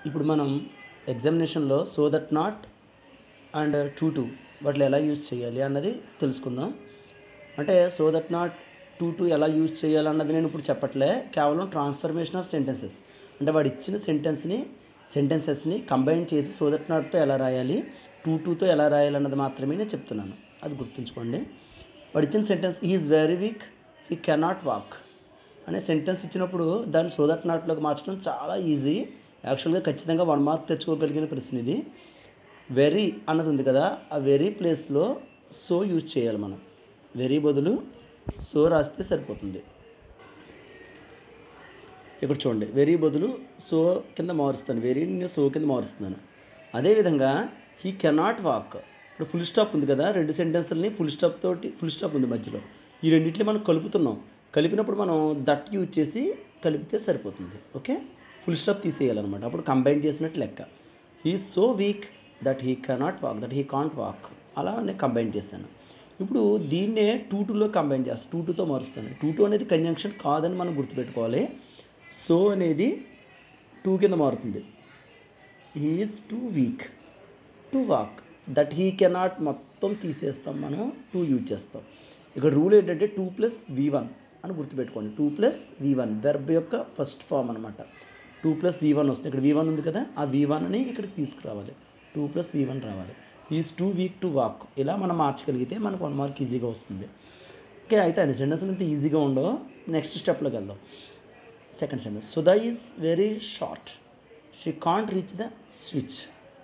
ఇప్పుడు మనం ఎగ్జామినేషన్లో so that not and too too వాటిలో ఎలా యూజ్ చేయాలి అన్నది తెలుసుకుందాం అంటే so that not too too ఎలా యూజ్ చేయాలి అన్నది నేను ఇప్పుడు చెప్పట్లే కేవలం ట్రాన్స్ఫర్మేషన్ ఆఫ్ సెంటెన్సెస్ అంటే వాడు ఇచ్చిన సెంటెన్స్ని సెంటెన్సెస్ని కంబైన్ చేసి సో దట్ నాట్తో ఎలా రాయాలి టూ టూతో ఎలా రాయాలి అన్నది మాత్రమే నేను చెప్తున్నాను అది గుర్తుంచుకోండి వాడు ఇచ్చిన sentence is very weak he cannot walk అనే సెంటెన్స్ ఇచ్చినప్పుడు దాన్ని సో దట్ నాట్లోకి మార్చడం చాలా ఈజీ యాక్చువల్గా ఖచ్చితంగా వన్ మార్క్ తెచ్చుకోగలిగిన ప్రశ్న ఇది వెరీ అన్నది ఉంది కదా ఆ వెరీ ప్లేస్లో సో యూజ్ చేయాలి మనం వెరీ బదులు సో రాస్తే సరిపోతుంది ఇక్కడ చూడండి వెరీ బదులు సో కింద మారుస్తాను వెరీని నేను సో కింద మారుస్తున్నాను అదేవిధంగా హీ కెనాట్ వాక్ ఇప్పుడు ఫుల్ స్టాప్ ఉంది కదా రెండు సెంటెన్స్లని ఫుల్ స్టాప్ తోటి ఫుల్ స్టాప్ ఉంది మధ్యలో ఈ రెండింటిని మనం కలుపుతున్నాం కలిపినప్పుడు మనం దట్ యూజ్ చేసి కలిపితే సరిపోతుంది ఓకే ఫుల్ స్టాప్ తీసేయాలన్నమాట అప్పుడు కంబైన్ చేసినట్టు లెక్క he so weak that he cannot walk that he can't walk అలా నేను కంబైన్ చేస్తాను ఇప్పుడు దీన్నే టూ టూలో కంబైన్ చేస్తాను టూ టూతో మారుస్తాను టూ టూ అనేది కంజంక్షన్ కాదని మనం గుర్తుపెట్టుకోవాలి సో అనేది టూ కింద మారుతుంది he is too weak to walk that he cannot మొత్తం తీసేస్తాం మనం టూ యూజ్ చేస్తాం ఇక్కడ రూల్ ఏంటంటే టూ ప్లస్ వి వన్ అని గుర్తుపెట్టుకోండి too plus V one verb యొక్క ఫస్ట్ ఫామ్ అనమాట టూ ప్లస్ వి వన్ వస్తుంది ఇక్కడ వి వన్ ఉంది కదా ఆ వి వన్ని ఇక్కడికి తీసుకురావాలి టూ ప్లస్ వి వన్ రావాలి is too weak to walk ఇలా మనం మార్చగలిగితే మనకు వన్ మార్క్ ఈజీగా వస్తుంది ఓకే అయితే అన్ని సెంటెన్స్ ఇంత ఈజీగా ఉండవు నెక్స్ట్ స్టెప్లోకి వెళ్దాం second sentence Sudha is very short she can't reach the switch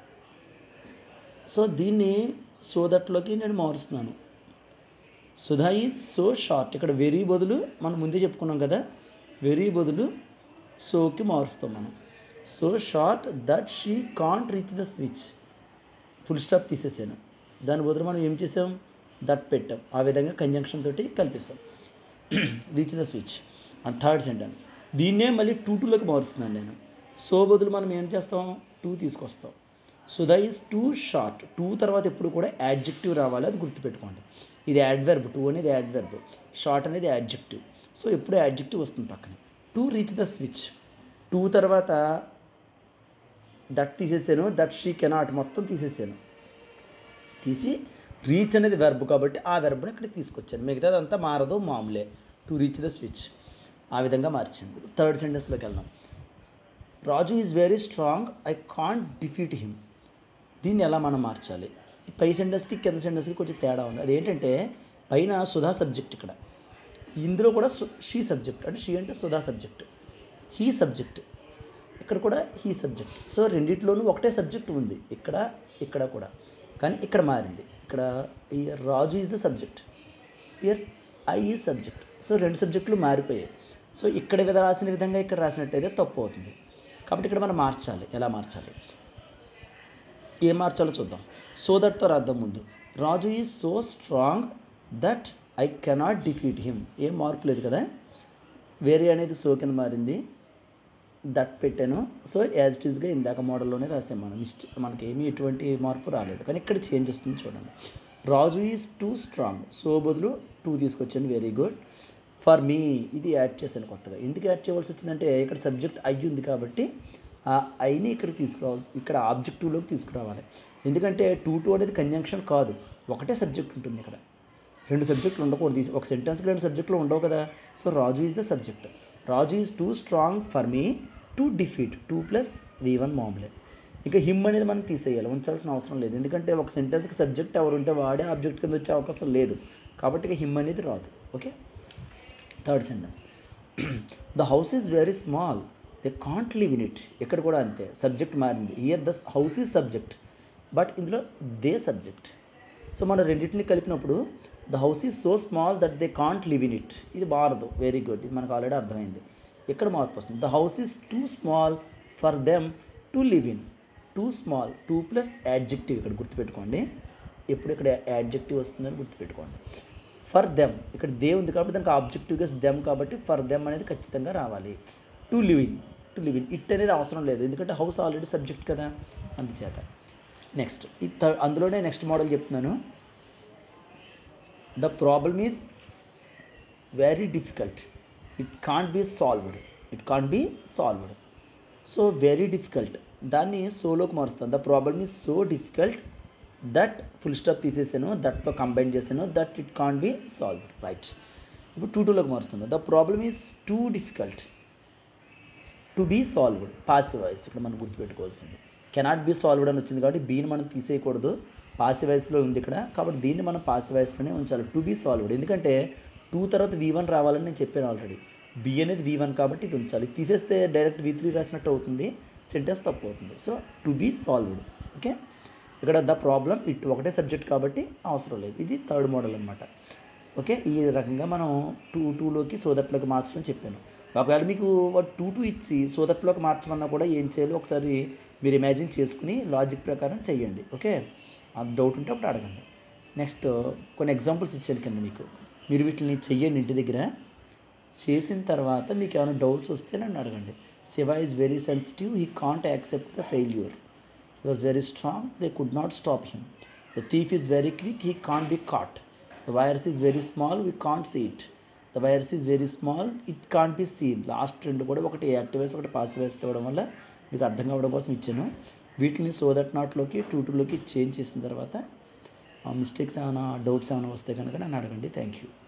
so దీన్ని సో దట్లోకి నేను మారుస్తున్నాను సుధా ఈజ్ సో షార్ట్ ఇక్కడ వెరీ బదులు మనం ముందే చెప్పుకున్నాం కదా వెరీ బదులు సోకి మారుస్తాం మనం so short that she can't reach the switch full stop తీసేసాను దాని బదులు మనం ఏం చేసాం దట్ పెట్టాం ఆ విధంగా కంజంక్షన్ తోటి కల్పిస్తాం reach the switch and third sentence దీన్నే మళ్ళీ టూ టూలోకి మారుస్తున్నాను నేను సో బదులు మనం ఏం చేస్తాం టూ తీసుకొస్తాం Sudha is too short too తర్వాత ఎప్పుడు కూడా యాడ్జెక్టివ్ రావాలి అది గుర్తుపెట్టుకోండి ఇది యాడ్వెర్బ్ టూ అనేది యాడ్వెర్బ్ షార్ట్ అనేది యాడ్జెక్టివ్ సో ఎప్పుడు యాడ్జెక్టివ్ వస్తుంది పక్కన too reach the switch too తర్వాత దట్ తీసేసాను దట్ షీ కెనాట్ మొత్తం తీసేసాను తీసి రీచ్ అనేది వెర్బ్ కాబట్టి ఆ వెర్బ్ని ఇక్కడ తీసుకొచ్చాను మిగతాదంతా మారదు మామూలే టు రీచ్ ద స్విచ్ ఆ విధంగా మార్చింది థర్డ్ సెంటెన్స్లోకి వెళ్దాం Raju is very strong I can't defeat him దీన్ని ఎలా మనం మార్చాలి ఈ పై సెంటెన్స్కి కింద సెంటెన్స్కి కొంచెం తేడా ఉంది అదేంటంటే పైన సుధా సబ్జెక్ట్ ఇక్కడ ఇందులో కూడా షీ సబ్జెక్ట్ అంటే షీ అంటే సుధా సబ్జెక్ట్ హీ సబ్జెక్ట్ ఇక్కడ కూడా హీ సబ్జెక్ట్ సో రెండిట్లోనూ ఒకటే సబ్జెక్ట్ ఉంది ఇక్కడ ఇక్కడ కూడా కానీ ఇక్కడ మారింది ఇక్కడ ఈ Raju is the subject here I is subject so రెండు సబ్జెక్టులు మారిపోయాయి సో ఇక్కడ విధ రాసిన విధంగా ఇక్కడ రాసినట్టయితే తప్పు అవుతుంది కాబట్టి ఇక్కడ మనం మార్చాలి ఎలా మార్చాలి ఏం మార్చాలో చూద్దాం సో దట్తో రాద్దాం ముందు Raju is so strong that I cannot defeat him ఏం మార్పు లేదు కదా వేరే అనేది సో కింద మారింది దట్ పెట్టాను సో యాజ్ ఇట్ ఈస్గా ఇందాక మోడల్లోనే రాసాం మనం మిస్ట్ మనకి ఏమీ ఎటువంటి మార్పు రాలేదు కానీ ఇక్కడ చేంజ్ వస్తుంది చూడండి Raju is too strong so బదులు టూ తీసుకొచ్చాను వెరీ గుడ్ ఫర్ మీ ఇది యాడ్ చేశాను కొత్తగా ఎందుకు యాడ్ చేయవలసి వచ్చిందంటే ఇక్కడ సబ్జెక్ట్ ఐ ఉంది కాబట్టి ఆ ఐని ఇక్కడ తీసుకురావాల్సి ఇక్కడ ఆబ్జెక్టివ్లోకి తీసుకురావాలి ఎందుకంటే టూ టూ అనేది కంజంక్షన్ కాదు ఒకటే సబ్జెక్ట్ ఉంటుంది ఇక్కడ రెండు సబ్జెక్టులు ఉండకూడదు ఒక సెంటెన్స్కి రెండు సబ్జెక్టులు ఉండవు కదా so Raju is the subject Raju is too strong for me to defeat too plus V one మామూలే ఇక హిమ్ అనేది మనం తీసేయాలి ఉంచాల్సిన అవసరం లేదు ఎందుకంటే ఒక సెంటెన్స్కి సబ్జెక్ట్ ఎవరు ఉంటే వాడే ఆబ్జెక్ట్ కింద వచ్చే అవకాశం లేదు కాబట్టి ఇక హిమ్ అనేది రాదు okay third sentence the house is very small they can't live in it ఇక్కడ కూడా అంతే సబ్జెక్ట్ మారింది here the house is subject but ఇందులో దే సబ్జెక్ట్ సో మనం రెండింటిని కలిపినప్పుడు the house is so small that they can't live in it ఇది మారదు వెరీ గుడ్ ఇది మనకు ఆల్రెడీ అర్థమైంది ఇక్కడ మార్పు వస్తుంది the house is too small for them to live in too small too plus adjective ఇక్కడ గుర్తుపెట్టుకోండి ఎప్పుడు ఇక్కడ యాడ్జెక్టివ్ వస్తుందని గుర్తుపెట్టుకోండి ఫర్ దెమ్ ఇక్కడ దే ఉంది కాబట్టి దానికి ఆబ్జెక్టివ్గా దెమ్ కాబట్టి ఫర్ దెమ్ అనేది ఖచ్చితంగా రావాలి to live in to live in it అనేది అవసరం లేదు ఎందుకంటే హౌస్ ఆల్రెడీ సబ్జెక్ట్ కదా అందుచేత నెక్స్ట్ ఈ థర్డ్ అందులోనే నెక్స్ట్ మోడల్ చెప్తున్నాను the problem is very difficult it can't be solved it can't be solved so very difficult దాన్ని సోలోకి మారుస్తాను the problem is so difficult that full stop తీసేసాను దట్తో కంబైన్ చేశాను that it can be solve right ఇప్పుడు too టూలోకి మారుస్తాను the problem is too difficult to be solved passive voice ఇక్కడ మనం గుర్తుపెట్టుకోవాల్సింది కెనాట్ బీ సాల్వ్డ్ అని వచ్చింది కాబట్టి బీని మనం తీసేయకూడదు పాసివ్ వాయిస్లో ఉంది ఇక్కడ కాబట్టి దీన్ని మనం పాసివ్ వాయిస్లోనే ఉంచాలి టు బీ సాల్వ్డ్ ఎందుకంటే టూ తర్వాత వి వన్ రావాలని నేను చెప్పాను ఆల్రెడీ బి అనేది వి వన్ కాబట్టి ఇది ఉంచాలి తీసేస్తే డైరెక్ట్ వి త్రీ రాసినట్టు అవుతుంది సెంటెన్స్ తప్పు అవుతుంది so to be solved okay ఇక్కడ ద ప్రాబ్లం ఇట్ ఒకటే సబ్జెక్ట్ కాబట్టి అవసరం లేదు ఇది థర్డ్ మోడల్ అనమాట ఓకే ఈ రకంగా మనం టూ టూలోకి సోదట్లోకి మార్చడం చెప్పాను ఒకవేళ మీకు టూ టూ ఇచ్చి సోదట్లోకి మార్చమన్నా కూడా ఏం చేయాలో ఒకసారి మీరు ఇమాజిన్ చేసుకుని లాజిక్ ప్రకారం చేయండి ఓకే ఆ డౌట్ ఉంటే అప్పుడు అడగండి నెక్స్ట్ కొన్ని ఎగ్జాంపుల్స్ ఇచ్చాను కింద మీకు మీరు వీటిని చెయ్యండి ఇంటి దగ్గర చేసిన తర్వాత మీకు ఏమైనా డౌట్స్ వస్తే నన్ను అడగండి Shiva is very sensitive he can't accept the failure he was very strong they could not stop him the thief is very quick he can't be caught the virus is very small we can't see it the virus is very small it can't be seen last రెండు కూడా ఒకటి యాక్టివేస్ ఒకటి పాసివేస్ ఇవ్వడం వల్ల మీకు అర్థం కావడం కోసం ఇచ్చాను వీటిని సో దట్ నాట్లోకి టూ టూలోకి చేంజ్ చేసిన తర్వాత మిస్టేక్స్ ఏమైనా డౌట్స్ ఏమైనా వస్తే కనుక నన్ను అడగండి థ్యాంక్ యూ